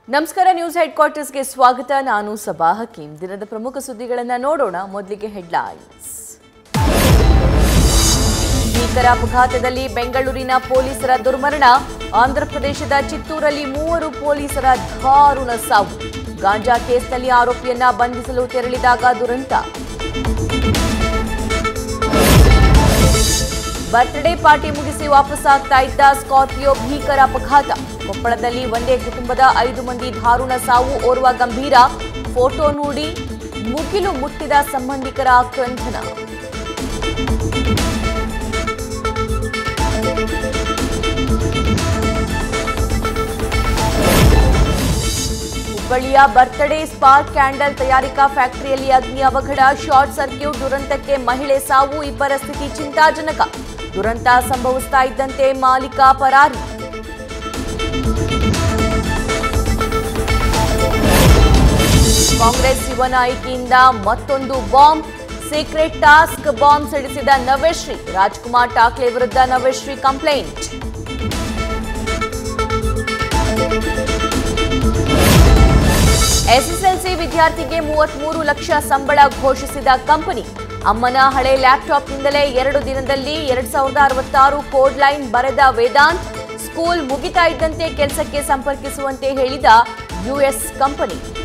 ನಮಸ್ಕಾರ news head ಕ್ವಾರ್ಟರ್ಸ್ಗೆ ಸ್ವಾಗತ ನಾನು ಸಬಾ ಹಕೀಂ ದಿನದ ಪ್ರಮುಖ ಸುದ್ದಿಗಳನ್ನು ನೋಡೋಣ ಮೊದಲಿಗೆ ಹೆಡ್ಲೈನ್ಸ್ ಭೀಕರ ಅಪಘಾತದಲ್ಲಿ ಬೆಂಗಳೂರಿನ ಪೊಲೀಸರ ದುರ್ಮರಣ ಆಂಧ್ರಪ್ರದೇಶದ ಚಿತ್ತೂರಲ್ಲಿ ಮೂವರು ಪೊಲೀಸರ ದಾರುಣ ಸಾವು ಗಾಂಜಾ ಕೇಸ್ನಲ್ಲಿ ಆರೋಪಿಯನ್ನ ಬಂಧಿಸಲು ತೆರಳಿದಾಗ ದುರಂತ ಬರ್ತ್ಡೇ ಪಾರ್ಟಿ ಮುಗಿಸಿ ವಾಪಸ್ಸಾಗ್ತಾ ಇದ್ದ ಸ್ಕಾರ್ಪಿಯೋ ಭೀಕರ ಅಪಘಾತ ಕೊಪ್ಪಳದಲ್ಲಿ ಒಂದೇ ಕುಟುಂಬದ ಐದು ಮಂದಿ ದಾರುಣ ಸಾವು ಓರ್ವ ಗಂಭೀರ ಫೋಟೋ ನೋಡಿ ಮುಗಿಲು ಮುಟ್ಟಿದ ಸಂಬಂಧಿಕರ ಕ್ರಂಥನ ಹುಬ್ಬಳ್ಳಿಯ ಬರ್ತ್ಡೇ ಸ್ಪಾರ್ಕ್ ಕ್ಯಾಂಡಲ್ ತಯಾರಿಕಾ ಫ್ಯಾಕ್ಟರಿಯಲ್ಲಿ ಅಗ್ನಿ ಅವಘಡ ಶಾರ್ಟ್ ಸರ್ಕ್ಯೂಟ್ ದುರಂತಕ್ಕೆ ಮಹಿಳೆ ಸಾವು ಇಬ್ಬರ ಸ್ಥಿತಿ ಚಿಂತಾಜನಕ ದುರಂತ ಸಂಭವಿಸ್ತಾ ಇದ್ದಂತೆ ಮಾಲೀಕ ಪರಾರಿ ಕಾಂಗ್ರೆಸ್ ಯುವ ನಾಯಕಿಯಿಂದ ಮತ್ತೊಂದು ಬಾಂಬ್ ಸೀಕ್ರೆಟ್ ಟಾಸ್ಕ್ ಬಾಂಬ್ ಸಿಡಿಸಿದ ನವೇಶ್ರೀ ರಾಜ್ಕುಮಾರ್ ಠಾಕ್ಲೆ ವಿರುದ್ಧ ನವೇಶ್ರೀ ಕಂಪ್ಲೇಂಟ್ ಎಸ್ಎಸ್ಎಲ್ಸಿ ವಿದ್ಯಾರ್ಥಿಗೆ ಮೂವತ್ಮೂರು ಲಕ್ಷ ಸಂಬಳ ಘೋಷಿಸಿದ ಕಂಪನಿ ಅಮ್ಮನ ಹಳೆ ಲ್ಯಾಪ್ಟಾಪ್ನಿಂದಲೇ ಎರಡು ದಿನದಲ್ಲಿ ಎರಡ್ ಸಾವಿರದ ಅರವತ್ತಾರು ಕೋಡ್ ಲೈನ್ ಬರೆದ ವೇದಾಂತ್ ಸ್ಕೂಲ್ ಮುಗಿತಾ ಇದ್ದಂತೆ ಕೆಲಸಕ್ಕೆ ಸಂಪರ್ಕಿಸುವಂತೆ ಹೇಳಿದ ಯುಎಸ್ ಕಂಪನಿ